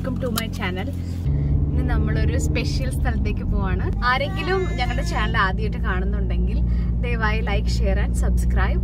welcome to my channel ഇന്ന് നമ്മളൊരു special സ്ഥലത്തേക്ക് പോവാണ് ആരെങ്കിലും ഞങ്ങളുടെ ചാനൽ ആദ്യമായിട്ട് കാണുന്നുണ്ടെങ്കിൽ ദയവായി like share and subscribe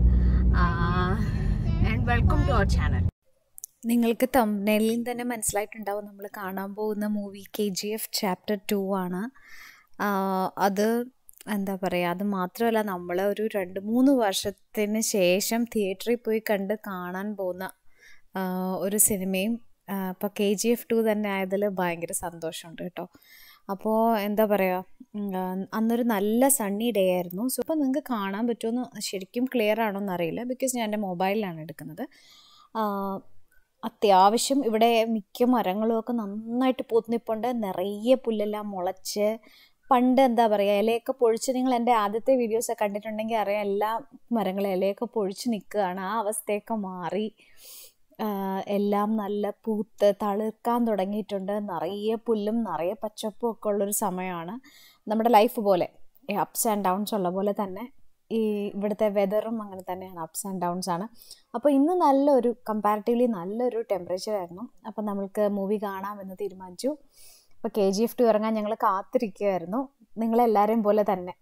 and welcome to our channel നിങ്ങൾക്ക് തമ്മിലിൽ തന്നെ മനസ്സിലായിട്ടുണ്ടാവും നമ്മൾ കാണാൻ പോകുന്ന movie K G F chapter two ആണ് ആ, അത് എന്താ പറയുക അത് മാത്രമല്ല നമ്മൾ ഒരു രണ്ട് മൂന്ന് വർഷത്തിന് ശേഷം തിയേറ്ററിൽ പോയി കണ്ട് കാണാൻ പോകുന്ന ആ, ഒരു സിനിമയും ഇപ്പോൾ കെ ജി എഫ് ടു തന്നെ ആയതിൽ ഭയങ്കര സന്തോഷമുണ്ട് കേട്ടോ അപ്പോൾ എന്താ പറയുക ഉം, ആ, അന്നൊരു നല്ല സണ്ണി ഡേ ആയിരുന്നു സോ അപ്പോൾ നിങ്ങൾക്ക് കാണാൻ പറ്റുമെന്ന് ശരിക്കും ക്ലിയർ ആണോ എന്നറിയില്ല ബിക്കോസ് ഞാൻ എൻ്റെ മൊബൈലിലാണ് എടുക്കുന്നത് ആ, അത്യാവശ്യം ഇവിടെ മിക്ക മരങ്ങളും ഒക്കെ നന്നായിട്ട് പൂത്തുനിപ്പുണ്ട് നിറയെ പുല്ലെല്ലാം മുളച്ച് പണ്ട് എന്താ പറയുക ഇലയൊക്കെ പൊഴിച്ച് നിങ്ങൾ എൻ്റെ ആദ്യത്തെ വീഡിയോസ് കണ്ടിട്ടുണ്ടെങ്കിൽ അറിയാം എല്ലാ മരങ്ങളും ഇലയൊക്കെ പൊഴിച്ച് നിൽക്കുകയാണ് ആ അവസ്ഥയൊക്കെ മാറി ആ, എല്ലാം നല്ല പൂത്ത് തളിർക്കാൻ തുടങ്ങിയിട്ടുണ്ട് നിറയെ പുല്ലും നിറയെ പച്ചപ്പും ഒക്കെ ഉള്ളൊരു സമയമാണ് നമ്മുടെ ലൈഫ് പോലെ അപ്സ് ആൻഡ് ഡൗൺസ് ഉള്ള പോലെ തന്നെ ഈ ഇവിടുത്തെ വെതറും അങ്ങനെ തന്നെയാണ് അപ്സ് ആൻഡ് ഡൗൺസ് ആണ് അപ്പോൾ ഇന്ന് നല്ലൊരു കമ്പാരിറ്റീവ്ലി നല്ലൊരു ടെമ്പറേച്ചർ ആയിരുന്നു അപ്പോൾ നമ്മൾക്ക് മൂവി കാണാമെന്ന് തീരുമാനിച്ചു അപ്പോൾ കെ ജി എഫ് ടു ഇറങ്ങാൻ ഞങ്ങൾ കാത്തിരിക്കുകയായിരുന്നു നിങ്ങളെല്ലാവരെയും പോലെ തന്നെ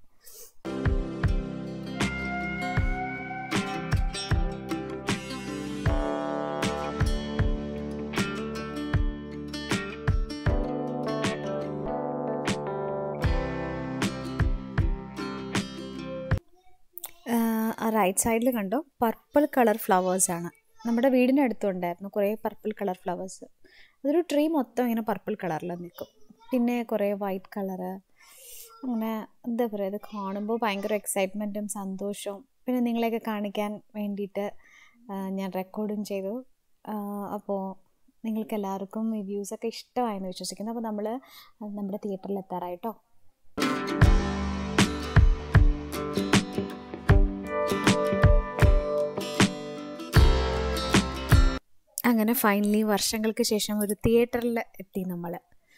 ആ റൈറ്റ് സൈഡിൽ കണ്ടോ പർപ്പിൾ കളർ ഫ്ലവേഴ്സാണ് നമ്മുടെ വീടിനടുത്തുണ്ടായിരുന്നു കുറേ പർപ്പിൾ കളർ ഫ്ലവേഴ്സ് അതൊരു ട്രീ മൊത്തം ഇങ്ങനെ പർപ്പിൾ കളറിൽ നിൽക്കും പിന്നെ കുറേ വൈറ്റ് കളറ് അങ്ങനെ എന്താ പറയുക ഇത് കാണുമ്പോൾ ഭയങ്കര എക്സൈറ്റ്മെൻറ്റും സന്തോഷവും പിന്നെ നിങ്ങളെയൊക്കെ കാണിക്കാൻ വേണ്ടിയിട്ട് ആ, ഞാൻ റെക്കോർഡും ചെയ്തു അപ്പോൾ നിങ്ങൾക്ക് എല്ലാവർക്കും ഈ വ്യൂസൊക്കെ ഇഷ്ടമായെന്ന് വിശ്വസിക്കുന്നു അപ്പോൾ നമ്മൾ നമ്മുടെ തിയേറ്ററിൽ എത്താറായിട്ടോ അങ്ങനെ ഫൈനലി വർഷങ്ങൾക്ക് ശേഷം ഒരു തിയേറ്ററിൽ എത്തി നമ്മൾ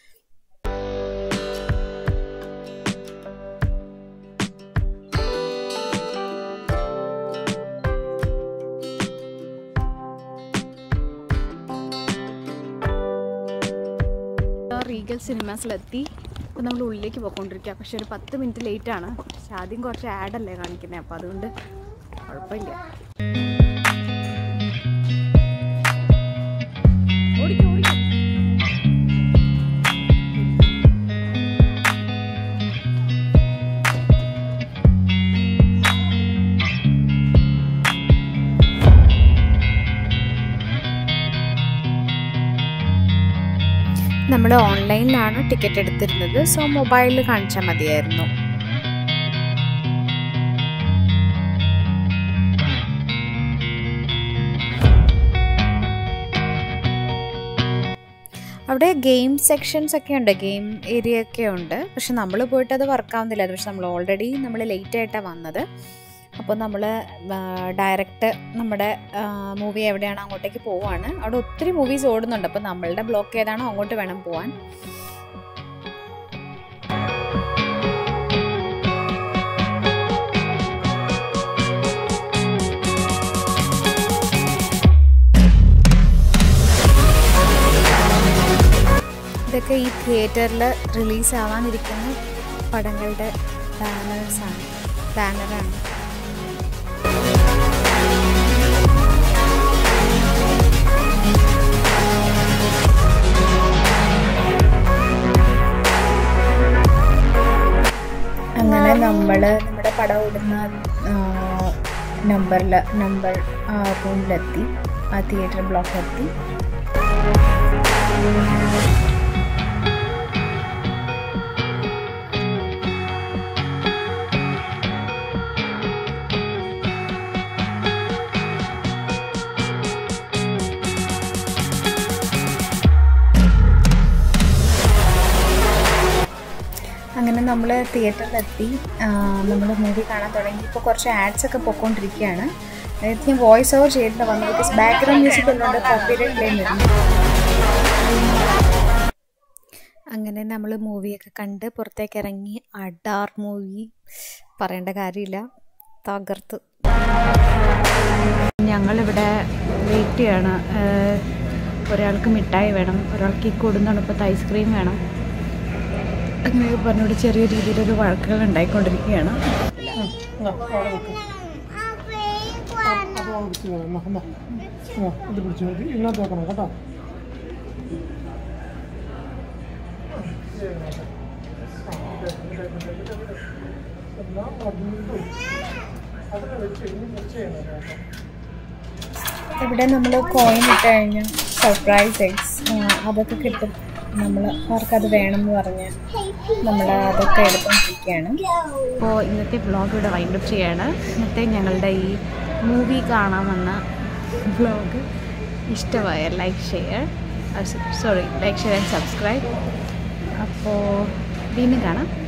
റീഗൽ സിനിമാസിലെത്തി അപ്പോൾ നമ്മൾ ഉള്ളിലേക്ക് പോയിക്കൊണ്ടിരിക്കുക പക്ഷെ ഒരു പത്ത് മിനിറ്റ് ലേറ്റാണ് പക്ഷെ ആദ്യം കുറച്ച് ആഡല്ലേ കാണിക്കുന്നത് അപ്പോൾ അതുകൊണ്ട് കുഴപ്പമില്ല ഓടിക്കോ ഓടിക്കോ നമ്മൾ ഓൺലൈനിലാണ് ടിക്കറ്റ് എടുത്തിരുന്നത് സോ മൊബൈലിൽ കാണിച്ചാൽ മതിയായിരുന്നു അവിടെ ഗെയിം സെക്ഷൻസ് ഒക്കെ ഉണ്ട് ഗെയിം ഏരിയ ഒക്കെ ഉണ്ട് പക്ഷെ നമ്മൾ പോയിട്ട് അത് വർക്കാവുന്നില്ല പക്ഷെ നമ്മൾ ഓൾറെഡി നമ്മൾ ലേറ്റ് ആയിട്ടാണ് വന്നത് അപ്പോൾ നമ്മൾ ഡയറക്റ്റ് നമ്മുടെ മൂവി എവിടെയാണോ അങ്ങോട്ടേക്ക് പോവാണ് അവിടെ ഒത്തിരി മൂവീസ് ഓടുന്നുണ്ട് അപ്പോൾ നമ്മളുടെ ബ്ലോക്ക് ഏതാണോ അങ്ങോട്ട് വേണം പോവാൻ ഇതൊക്കെ ഈ തിയേറ്ററിൽ റിലീസ് ആവാനിരിക്കുന്ന പടങ്ങളുടെ ബാനേഴ്സാണ് ബാനറാണ് അങ്ങനെ നമ്മൾ നമ്മുടെ പടം ഓടുന്ന നമ്പറിൽ നമ്പർ റൂമിലെത്തി ആ തിയേറ്റർ ബ്ലോക്കിലെത്തി അങ്ങനെ നമ്മൾ തിയേറ്ററിലെത്തി നമ്മൾ മൂവി കാണാൻ തുടങ്ങി ഇപ്പോൾ കുറച്ച് ആഡ്സ് ഒക്കെ പൊക്കോണ്ടിരിക്കുകയാണ് നേരത്തെ ഞാൻ വോയിസ് ഓവർ ചെയ്തിട്ട് വന്നു ബിക്കോസ് ബാക്ക്ഗ്രൗണ്ട് മ്യൂസിക് ഉള്ളതുകൊണ്ട് കോപ്പിറൈറ്റ് ക്ലെയിം വരുന്നു അങ്ങനെ നമ്മൾ മൂവിയൊക്കെ കണ്ട് പുറത്തേക്ക് ഇറങ്ങി അഡാർ മൂവി പറയേണ്ട കാര്യമില്ല തകർത്തു ഞങ്ങളിവിടെ വെയിറ്റ് ചെയ്യാണ് ഒരാൾക്ക് മിഠായി വേണം ഒരാൾക്ക് ഈ കൊടുന്നണുപ്പത്ത് ഐസ്ക്രീം വേണം അങ്ങനെയൊക്കെ പറഞ്ഞുകൊണ്ട് ചെറിയ രീതിയിലൊരു വഴക്കുകൾ ഉണ്ടായിക്കൊണ്ടിരിക്കുകയാണ് അപ്പോൾ പിടിച്ചു പോകാം എന്നാ എന്നാ ആ ഇത് പിടിച്ചു മതി ഇതിനകത്ത് വെക്കണം കേട്ടോ എല്ലാം അതിൻ്റെ അതിനെ വെച്ച് ഇനി വെച്ച് ചെയ്യണം കേട്ടോ ഇവിടെ നമ്മൾ കോയിൻ ഇട്ട് കഴിഞ്ഞാൽ സർപ്രൈസ് എഗ്സ് അതൊക്കെ കിട്ടും നമ്മൾ അവർക്കത് വേണമെന്ന് പറഞ്ഞ് നമ്മൾ അതൊക്കെ എടുത്തുകൊണ്ടിരിക്കുകയാണ് അപ്പോൾ ഇന്നത്തെ വ്ളോഗ് ഇവിടെ വൈൻഡപ്പ് ചെയ്യാണ് ഇന്നത്തെ ഞങ്ങളുടെ ഈ മൂവി കാണാമെന്ന വ്ളോഗ് ഇഷ്ടമായ like share sorry like share and subscribe അപ്പോൾ വീണ്ടും കാണാം